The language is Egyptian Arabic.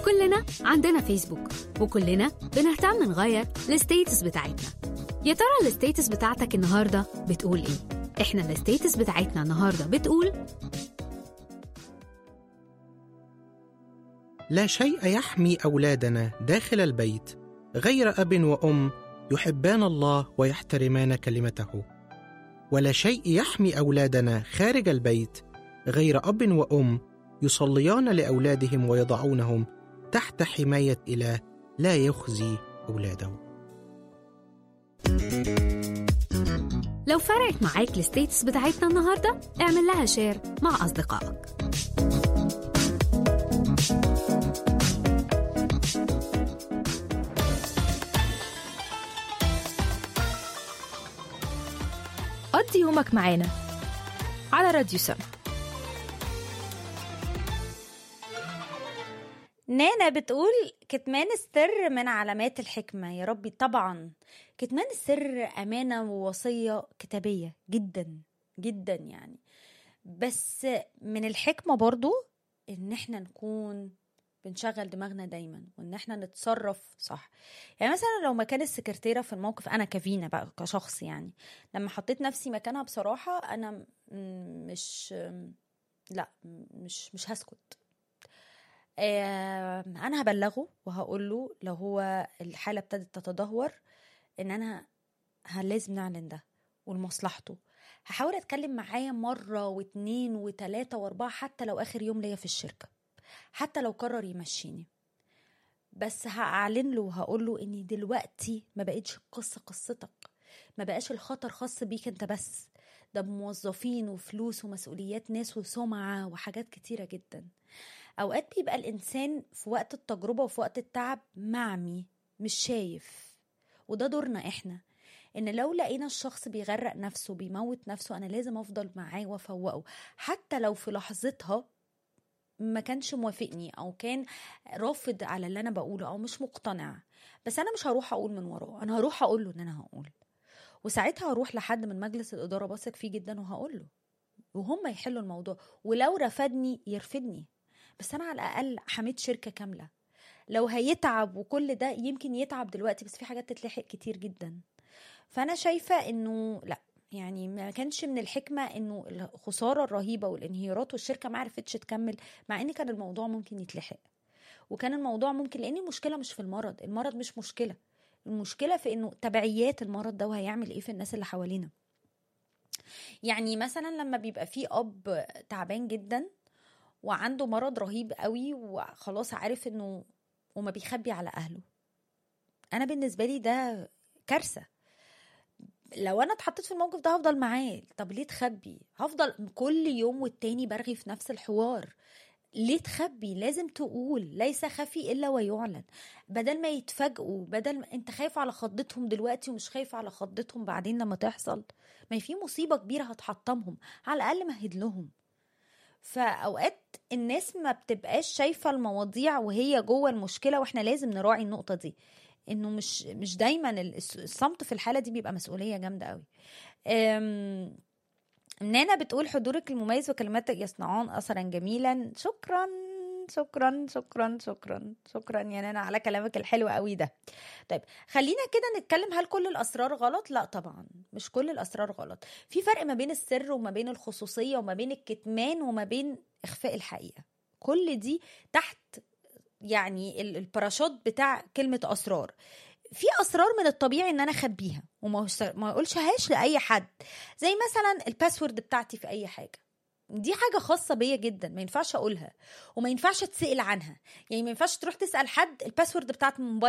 كلنا عندنا فيسبوك وكلنا بنهتم نغير الستيتس بتاعتنا يا ترى الستيتس بتاعتك النهارده بتقول ايه احنا الستيتس بتاعتنا النهارده بتقول لا شيء يحمي اولادنا داخل البيت غير اب وام يحبان الله ويحترمان كلمته ولا شيء يحمي اولادنا خارج البيت غير اب وام يصليان لاولادهم ويضعونهم تحت حمايه اله لا يخزي اولاده لو فرقت معاك الستيتس بتاعتنا النهارده اعمل لها شير مع اصدقائك قضي يومك معانا على راديو سم نانا بتقول كتمان السر من علامات الحكمة يا ربي طبعا كتمان السر أمانة ووصية كتابية جدا جدا يعني بس من الحكمة برضو إن احنا نكون بنشغل دماغنا دايما وان احنا نتصرف صح يعني مثلا لو مكان السكرتيره في الموقف انا كفينا بقى كشخص يعني لما حطيت نفسي مكانها بصراحه انا م- مش لا مش مش هسكت آه، انا هبلغه وهقول له لو هو الحاله ابتدت تتدهور ان انا ه- لازم نعلن ده ولمصلحته هحاول اتكلم معاه مره واتنين وتلاته واربعه حتى لو اخر يوم ليا في الشركه حتى لو قرر يمشيني بس هأعلن له وهقول له اني دلوقتي ما بقتش القصه قصتك ما بقاش الخطر خاص بيك انت بس ده بموظفين وفلوس ومسؤوليات ناس وسمعه وحاجات كتيره جدا اوقات بيبقى الانسان في وقت التجربه وفي وقت التعب معمي مش شايف وده دورنا احنا ان لو لقينا الشخص بيغرق نفسه بيموت نفسه انا لازم افضل معاه وافوقه حتى لو في لحظتها ما كانش موافقني او كان رافض على اللي انا بقوله او مش مقتنع بس انا مش هروح اقول من وراه انا هروح اقول له ان انا هقول وساعتها هروح لحد من مجلس الاداره بثق فيه جدا وهقول له وهم يحلوا الموضوع ولو رفضني يرفضني بس انا على الاقل حميت شركه كامله لو هيتعب وكل ده يمكن يتعب دلوقتي بس في حاجات تتلحق كتير جدا فانا شايفه انه لا يعني ما كانش من الحكمه انه الخساره الرهيبه والانهيارات والشركه ما عرفتش تكمل مع ان كان الموضوع ممكن يتلحق وكان الموضوع ممكن لان المشكله مش في المرض المرض مش مشكله المشكله في انه تبعيات المرض ده وهيعمل ايه في الناس اللي حوالينا يعني مثلا لما بيبقى في اب تعبان جدا وعنده مرض رهيب قوي وخلاص عارف انه وما بيخبي على اهله انا بالنسبه لي ده كارثه لو انا اتحطيت في الموقف ده هفضل معاه طب ليه تخبي هفضل كل يوم والتاني برغي في نفس الحوار ليه تخبي لازم تقول ليس خفي الا ويعلن بدل ما يتفاجئوا بدل ما انت خايف على خضتهم دلوقتي ومش خايف على خضتهم بعدين لما تحصل ما في مصيبه كبيره هتحطمهم على الاقل مهد لهم فاوقات الناس ما بتبقاش شايفه المواضيع وهي جوه المشكله واحنا لازم نراعي النقطه دي انه مش مش دايما الصمت في الحاله دي بيبقى مسؤوليه جامده قوي أم، نانا بتقول حضورك المميز وكلماتك يصنعون اثرا جميلا شكرا شكرا شكرا شكرا شكرا يا نانا على كلامك الحلو قوي ده طيب خلينا كده نتكلم هل كل الاسرار غلط لا طبعا مش كل الاسرار غلط في فرق ما بين السر وما بين الخصوصيه وما بين الكتمان وما بين اخفاء الحقيقه كل دي تحت يعني ال- الباراشوت بتاع كلمه اسرار في اسرار من الطبيعي ان انا اخبيها وما هوش- ما اقولشهاش لاي حد زي مثلا الباسورد بتاعتي في اي حاجه دي حاجة خاصة بيا جدا ما ينفعش أقولها وما ينفعش تسأل عنها يعني ما ينفعش تروح تسأل حد الباسورد بتاعت الموبايل